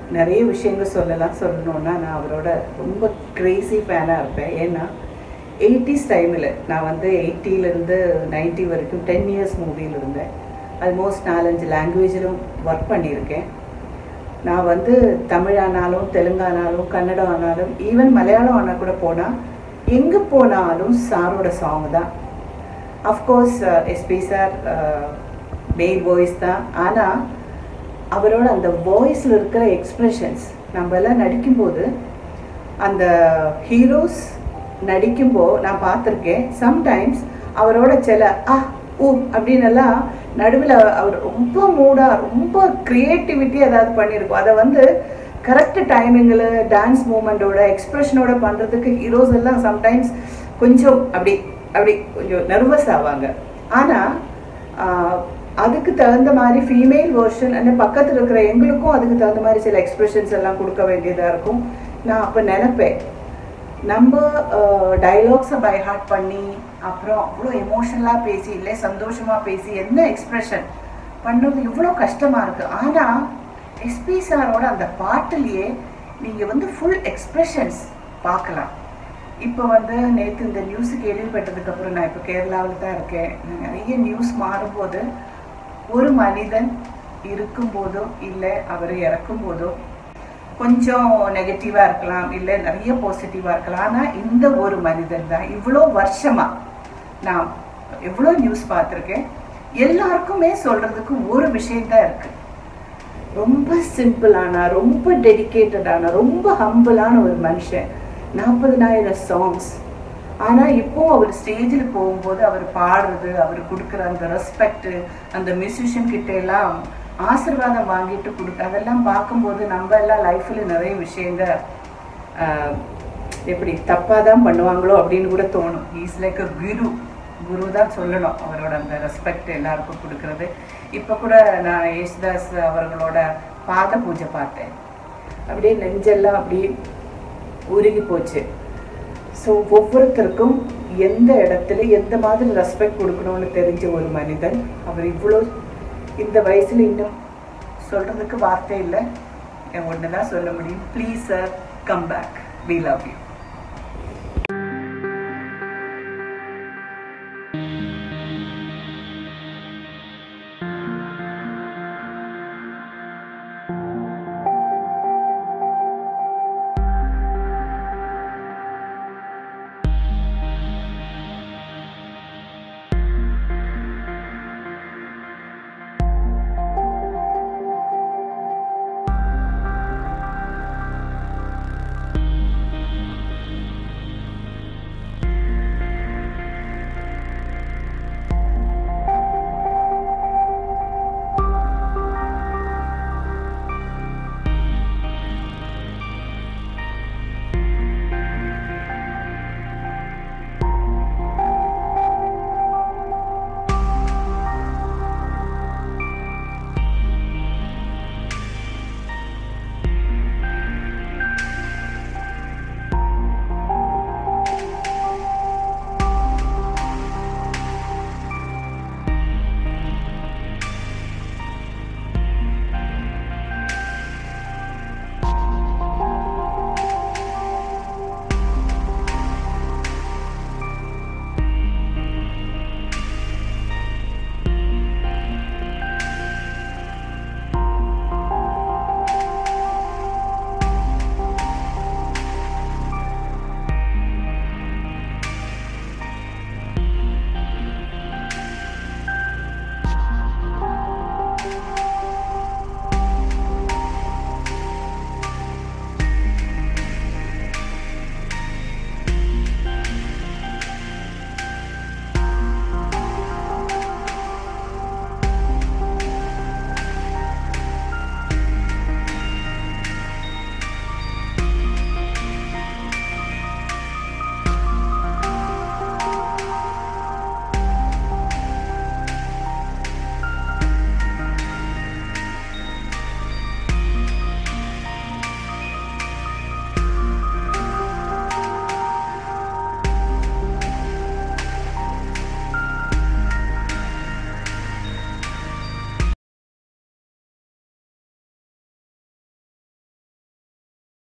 நிறைய விஷயங்கள் சொல்லலாம் சொல்லணும்னா நான் அவரோட ரொம்ப கிரேசி ஃபேனாக இருப்பேன் ஏன்னா எயிட்டிஸ் டைமில் நான் வந்து எயிட்டிலேருந்து நைன்ட்டி வரைக்கும் டென் இயர்ஸ் மூவியில் இருந்தேன் ஆல்மோஸ்ட் நாலஞ்சு லாங்குவேஜிலும் ஒர்க் பண்ணியிருக்கேன் நான் வந்து தமிழானாலும் தெலுங்கானாலும் கன்னடம் ஆனாலும் ஈவன் மலையாளம் ஆனால் கூட போனால் எங்கே போனாலும் சாரோட சாங் தான் of course SP sir main voice தான் ஆனால் அவரோட அந்த வாய்ஸில் இருக்கிற எக்ஸ்ப்ரெஷன்ஸ் நம்ம எல்லாம் நடிக்கும்போது அந்த ஹீரோஸ் நடிக்கும்போது நான் பார்த்துருக்கேன் சம்டைம்ஸ் அவரோட சில ஆ ஊ அப்படின்னு எல்லாம் நடுவில் அவர் ரொம்ப மூடாக ரொம்ப க்ரியேட்டிவிட்டி ஏதாவது பண்ணியிருக்கோம் அதை வந்து கரெக்ட் டைமிங்கில் டான்ஸ் மூமெண்ட்டோட எக்ஸ்ப்ரெஷனோட பண்ணுறதுக்கு ஹீரோஸ் எல்லாம் சம்டைம்ஸ் கொஞ்சம் அப்படி அப்படி கொஞ்சம் நர்வஸ் ஆவாங்க ஆனால் அதுக்கு தகுந்த மாதிரி ஃபீமேல் வேர்ஷன் அந்த பக்கத்தில் இருக்கிற எங்களுக்கும் அதுக்கு தகுந்த மாதிரி சில எக்ஸ்பிரஷன்ஸ் எல்லாம் கொடுக்க வேண்டியதாக இருக்கும் நான் அப்போ நினைப்பேன் நம்ம டைலாக்ஸை பை ஹார்ட் பண்ணி அப்புறம் அவ்வளோ எமோஷனலாக பேசி இல்லை சந்தோஷமாக பேசி என்ன எக்ஸ்ப்ரெஷன் பண்ணுறது இவ்வளோ கஷ்டமாக இருக்குது ஆனால் எஸ்பி சாரோட அந்த பாட்டுலேயே நீங்கள் வந்து ஃபுல் எக்ஸ்ப்ரெஷன்ஸ் பார்க்கலாம் இப்போ வந்து நேற்று இந்த நியூஸு கேள்விப்பட்டதுக்கப்புறம் நான் இப்போ கேரளாவில் தான் இருக்கேன் நிறைய நியூஸ் மாறும்போது ஒரு மனிதன் இருக்கும்போதோ இல்லை அவர் இறக்கும் போதோ கொஞ்சம் நெகட்டிவாக இருக்கலாம் இல்லை நிறைய பாசிட்டிவாக இருக்கலாம் ஆனால் இந்த ஒரு மனிதன் தான் இவ்வளோ வருஷமாக நான் எவ்வளோ நியூஸ் பார்த்துருக்கேன் எல்லாருக்குமே சொல்கிறதுக்கு ஒரு விஷயந்தான் இருக்குது ரொம்ப சிம்பிளான ரொம்ப டெடிக்கேட்டடான ரொம்ப ஹம்பிளான ஒரு மனுஷன் நாற்பதனாயிரம் சாங்ஸ் ஆனால் இப்போ அவர் ஸ்டேஜில் போகும்போது அவர் பாடுறது அவர் கொடுக்குற அந்த ரெஸ்பெக்ட் அந்த மியூசிஷியன் கிட்ட எல்லாம் ஆசிர்வாதம் வாங்கிட்டு கொடுக்க அதெல்லாம் பார்க்கும்போது நம்ம எல்லாம் லைஃப்பில் நிறைய விஷயங்க எப்படி தப்பாக தான் பண்ணுவாங்களோ அப்படின்னு கூட தோணும் இஸ் லைக் அ குரு குரு தான் சொல்லணும் அவரோட அந்த ரெஸ்பெக்ட் எல்லாருக்கும் கொடுக்கறது இப்போ கூட நான் யேசுதாஸ் அவர்களோட பாத பூஜை பார்த்தேன் அப்படியே நெஞ்செல்லாம் அப்படியே உருகி போச்சு ஸோ ஒவ்வொருத்தருக்கும் எந்த இடத்துல எந்த மாதிரி ரெஸ்பெக்ட் கொடுக்கணும்னு தெரிஞ்ச ஒரு மனிதன் அவர் இவ்வளோ இந்த வயசில் இன்னும் சொல்கிறதுக்கு வார்த்தை இல்லை ஒன்று தான் சொல்ல முடியும் please sir come back we love you